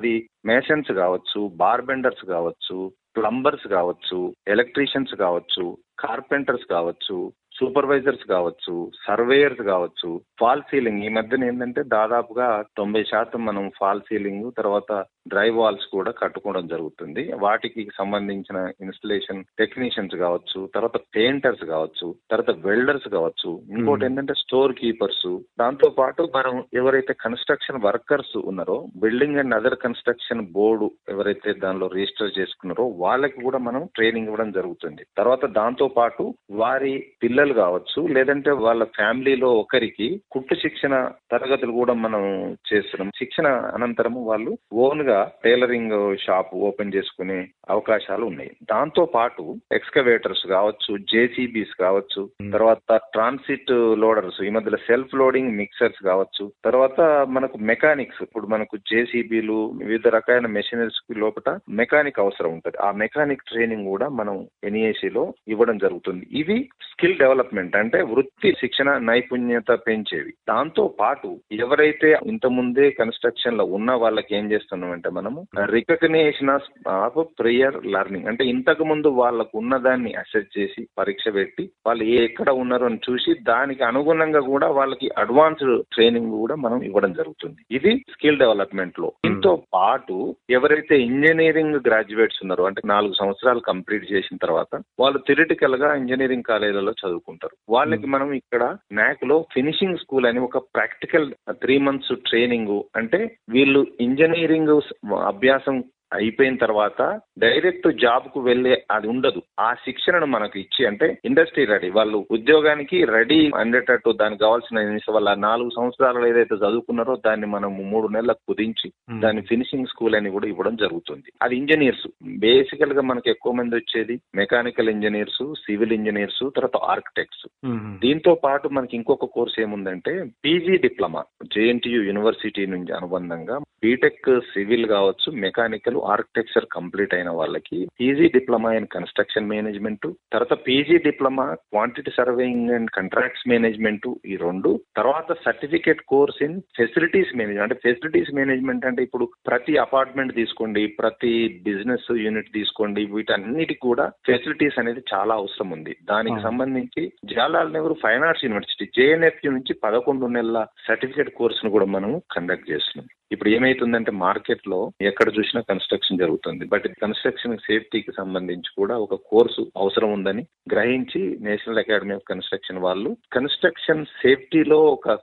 అది మేషన్స్ కావచ్చు బార్బెండర్స్ కావచ్చు ప్లంబర్స్ కావచ్చు ఎలక్ట్రీషియన్స్ కావచ్చు కార్పెంటర్స్ కావచ్చు సూపర్వైజర్స్ కావచ్చు సర్వేయర్స్ కావచ్చు ఫాల్ సీలింగ్ ఈ మధ్యన ఏంటంటే దాదాపుగా తొంభై శాతం మనం ఫాల్ సీలింగ్ తర్వాత డ్రై వాల్స్ కూడా కట్టుకోవడం జరుగుతుంది వాటికి సంబంధించిన ఇన్స్టలేషన్ టెక్నీషియన్స్ కావచ్చు తర్వాత పెయింటర్స్ కావచ్చు తర్వాత వెల్డర్స్ కావచ్చు ఇంకోటి ఏంటంటే స్టోర్ కీపర్స్ దాంతో పాటు మనం ఎవరైతే కన్స్ట్రక్షన్ వర్కర్స్ ఉన్నారో building and other construction board ఎవరైతే దానిలో రిజిస్టర్ చేసుకున్నారో వాళ్ళకి కూడా మనం ట్రైనింగ్ ఇవ్వడం జరుగుతుంది తర్వాత దాంతో పాటు వారి పిల్లలు కావచ్చు లేదంటే వాళ్ళ ఫ్యామిలీలో ఒకరికి కుట్టు శిక్షణ తరగతులు కూడా మనం చేస్తున్నాం శిక్షణ అనంతరము వాళ్ళు ఓన్ గా టైలరింగ్ షాప్ ఓపెన్ చేసుకునే అవకాశాలు ఉన్నాయి దాంతో పాటు ఎక్స్కవేటర్స్ కావచ్చు జేసీబీస్ కావచ్చు తర్వాత ట్రాన్సిట్ లోడర్స్ ఈ మధ్యలో సెల్ఫ్ లోడింగ్ మిక్సర్స్ కావచ్చు తర్వాత మనకు మెకానిక్స్ ఇప్పుడు మనకు జేసీబీలు వివిధ రకాలైన మెషినరీస్ లోపల మెకానిక్ అవసరం ఉంటుంది ఆ మెకానిక్ ట్రైనింగ్ కూడా మనం NEAC లో ఇవ్వడం జరుగుతుంది ఇవి స్కిల్ డెవలప్మెంట్ అంటే వృత్తి శిక్షణ నైపుణ్యత పెంచేవి దాంతో పాటు ఎవరైతే ఇంతకుముందే కన్స్ట్రక్షన్ లో ఉన్న వాళ్ళకి ఏం చేస్తున్నామంటే మనము రికగ్నేషన్ ఆఫ్ ప్రేయర్ లెర్నింగ్ అంటే ఇంతకు ముందు వాళ్ళకు ఉన్నదాన్ని అసెస్ చేసి పరీక్ష పెట్టి వాళ్ళు ఏ ఎక్కడ ఉన్నారు అని చూసి దానికి అనుగుణంగా కూడా వాళ్ళకి అడ్వాన్స్డ్ ట్రైనింగ్ కూడా మనం ఇవ్వడం జరుగుతుంది ఇది స్కిల్ డెవలప్మెంట్ లో దీంతో పాటు ఎవరైతే ఇంజనీరింగ్ గ్రాడ్యుయేట్స్ ఉన్నారో అంటే నాలుగు సంవత్సరాలు కంప్లీట్ చేసిన తర్వాత వాళ్ళు థిరిటికల్ గా ఇంజనీరింగ్ కాలేజీలలో చదువుకుంటారు వాళ్ళకి మనం ఇక్కడ నాక్ లో ఫినిషింగ్ స్కూల్ అని ఒక ప్రాక్టికల్ త్రీ మంత్స్ ట్రైనింగ్ అంటే వీళ్ళు ఇంజనీరింగ్ అభ్యాసం అయిపోయిన తర్వాత డైరెక్ట్ జాబ్ కు వెళ్లే అది ఉండదు ఆ శిక్షణను మనకు ఇచ్చి అంటే ఇండస్ట్రీ రెడీ వాళ్ళు ఉద్యోగానికి రెడీ అందేటట్టు దానికి కావాల్సిన వాళ్ళ నాలుగు సంవత్సరాలు ఏదైతే చదువుకున్నారో దాన్ని మనం మూడు నెలలకు కుదించి దాని ఫినిషింగ్ స్కూల్ అని కూడా ఇవ్వడం జరుగుతుంది అది ఇంజనీర్స్ బేసికల్ గా మనకి ఎక్కువ మంది వచ్చేది మెకానికల్ ఇంజనీర్స్ సివిల్ ఇంజనీర్స్ తర్వాత ఆర్కిటెక్ట్స్ దీంతో పాటు మనకి ఇంకొక కోర్స్ ఏముందంటే పీజీ డిప్లొమా జేఎన్టీయు యూనివర్సిటీ నుంచి అనుబంధంగా బీటెక్ సివిల్ కావచ్చు మెకానికల్ ఆర్కిటెక్చర్ కంప్లీట్ అయిన వాళ్ళకి PG diploma in construction management తర్వాత PG diploma quantity surveying and contracts management ఈ రెండు తర్వాత certificate course in facilities management అంటే ఫెసిలిటీస్ మేనేజ్మెంట్ అంటే ఇప్పుడు ప్రతి అపార్ట్మెంట్ తీసుకోండి ప్రతి బిజినెస్ యూనిట్ తీసుకోండి వీటన్నిటికి కూడా ఫెసిలిటీస్ అనేది చాలా అవసరం ఉంది దానికి సంబంధించి Jawaharlal Nehru fine arts university JNF నుంచి పదకొండు నెలల సర్టిఫికేట్ కోర్సును కూడా మనం కండక్ట్ చేస్తున్నాం ఇప్పుడు ఏమైతుందంటే మార్కెట్ లో ఎక్కడ చూసినా కన్స్ట్రక్షన్ జరుగుతుంది బట్ కన్స్ట్రక్షన్ సేఫ్టీకి సంబంధించి కూడా ఒక కోర్సు అవసరం ఉందని గ్రహించి నేషనల్ అకాడమీ ఆఫ్ కన్స్ట్రక్షన్ వాళ్ళు కన్స్ట్రక్షన్ సేఫ్టీలో ఒక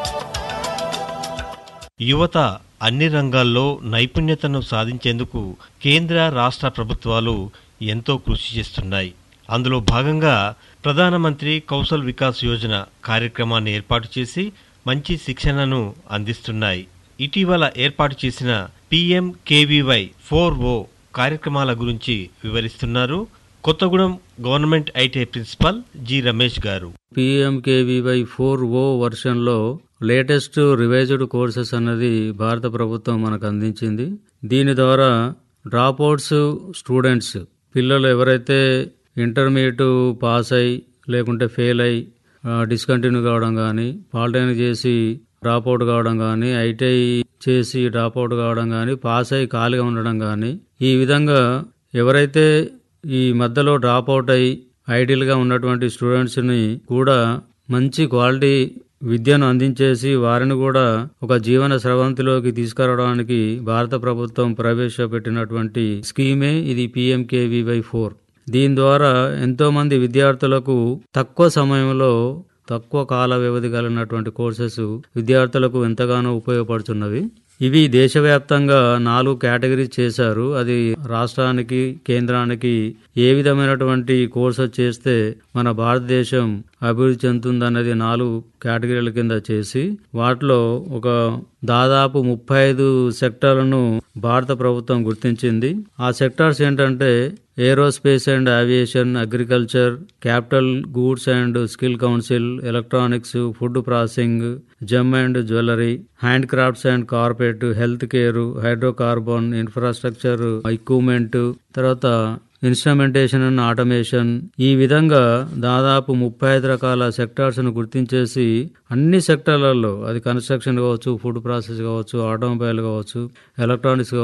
యువత అన్ని రంగాల్లో నైపుణ్యతను సాధించేందుకు కేంద్ర రాష్ట్ర ప్రభుత్వాలు ఎంతో కృషి చేస్తున్నాయి అందులో భాగంగా ప్రధానమంత్రి కౌశల్ వికాస్ యోజన కార్యక్రమాన్ని ఏర్పాటు చేసి మంచి శిక్షణను అందిస్తున్నాయి ఇటీవల ఏర్పాటు చేసిన పిఎం కేవీవై ఫోర్ ఓ కార్యక్రమాల గురించి వివరిస్తున్నారు Kothagudem government IT principal G Ramesh garu PMKVY four O వర్షన్లో లేటెస్ట్ రివైజ్డ్ కోర్సెస్ అన్నది భారత ప్రభుత్వం మనకు అందించింది దీని ద్వారా డ్రాప్అవుట్స్ స్టూడెంట్స్ పిల్లలు ఎవరైతే ఇంటర్మీడియట్ పాస్ అయి లేకుంటే ఫెయిల్ అయి డిస్కంటిన్యూ కావడం కానీ పాలిటెక్నిక్ చేసి డ్రాప్అవుట్ కావడం కానీ ఐటీఐ చేసి డ్రాప్అవుట్ కావడం కానీ పాస్ అయి ఖాళీగా ఉండడం కానీ ఈ విధంగా ఎవరైతే ఈ మధ్యలో డ్రాప్అవుట్ అయి ఐడియల్గా ఉన్నటువంటి స్టూడెంట్స్ని కూడా మంచి క్వాలిటీ విద్యను అందించేసి వారిని కూడా ఒక జీవన స్రవంతిలోకి తీసుకురావడానికి భారత ప్రభుత్వం ప్రవేశపెట్టినటువంటి స్కీమే ఇది పిఎంకేవీవై ఫోర్ దీని ద్వారా ఎంతో మంది విద్యార్థులకు తక్కువ సమయంలో తక్కువ కాల వ్యవధి కలిగినటువంటి కోర్సెస్ విద్యార్థులకు ఎంతగానో ఉపయోగపడుతున్నవి ఇవి దేశవ్యాప్తంగా నాలుగు కేటగిరీస్ చేశారు అది రాష్ట్రానికి కేంద్రానికి ఏ విధమైనటువంటి కోర్సెస్ చేస్తే మన భారతదేశం అభివృద్ధి చెందుతుందన్నది నాలుగు కేటగిరీల కింద చేసి వాటిలో ఒక దాదాపు ముప్పై ఐదు సెక్టార్లను భారత ప్రభుత్వం గుర్తించింది ఆ సెక్టార్స్ ఏంటంటే aerospace and aviation agriculture capital goods and skill council electronics food processing gem and jewellery hand crafts and carpet health care hydrocarbon infrastructure equipment తర్వాత ఇన్స్ట్రుమెంటేషన్ అండ్ ఆటోమేషన్ ఈ విధంగా దాదాపు ముప్పై ఐదు రకాల సెక్టార్స్ ను గుర్తించేసి అన్ని సెక్టార్లలో అది కన్స్ట్రక్షన్ కావచ్చు ఫుడ్ ప్రాసెస్ కావచ్చు ఆటోమొబైల్ కావచ్చు ఎలక్ట్రానిక్స్